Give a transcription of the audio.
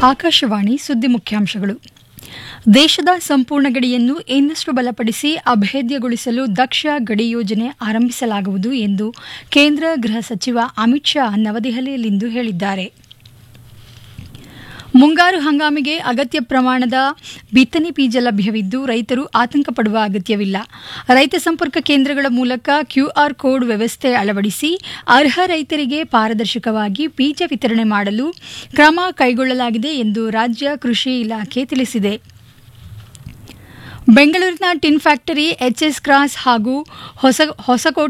ಆಕಾಶವಾಣಿ ಸುದ್ದಿ ಮುಖ್ಯಾಂಶಗಳು ದೇಶದ ಸಂಪೂರ್ಣ ಗಡಿಯನ್ನು ಇನ್ನಷ್ಟು ಬಲಪಡಿಸಿ ಅಭೇದ್ಯಗೊಳಿಸಲು ದಕ್ಷ ಗಡಿ ಯೋಜನೆ ಆರಂಭಿಸಲಾಗುವುದು ಎಂದು ಕೇಂದ್ರ ಗೃಹ ಸಚಿವ ಅಮಿತ್ ಶಾ ನವದೆಹಲಿಯಲ್ಲಿಂದು ಹೇಳಿದ್ದಾರೆ ಮುಂಗಾರು ಹಂಗಾಮಿಗೆ ಅಗತ್ಯ ಪ್ರಮಾಣದ ಬಿತ್ತನೆ ಬೀಜ ಲಭ್ಯವಿದ್ದು ರೈತರು ಆತಂಕ ಪಡುವ ಅಗತ್ಯವಿಲ್ಲ ರೈತ ಸಂಪರ್ಕ ಕೇಂದ್ರಗಳ ಮೂಲಕ ಕ್ಯೂಆರ್ ಕೋಡ್ ವ್ಯವಸ್ಥೆ ಅಳವಡಿಸಿ ಅರ್ಹ ರೈತರಿಗೆ ಪಾರದರ್ಶಕವಾಗಿ ಬೀಜ ವಿತರಣೆ ಮಾಡಲು ಕ್ರಮ ಕೈಗೊಳ್ಳಲಾಗಿದೆ ಎಂದು ರಾಜ್ಯ ಕೃಷಿ ಇಲಾಖೆ ತಿಳಿಸಿದೆ ಬೆಂಗಳೂರಿನ ಟಿನ್ ಫ್ಯಾಕ್ಟರಿ ಎಚ್ಎಸ್ ಕ್ರಾಸ್ ಹಾಗೂ ಹೊಸ ಹೊಸಕೋಟೆ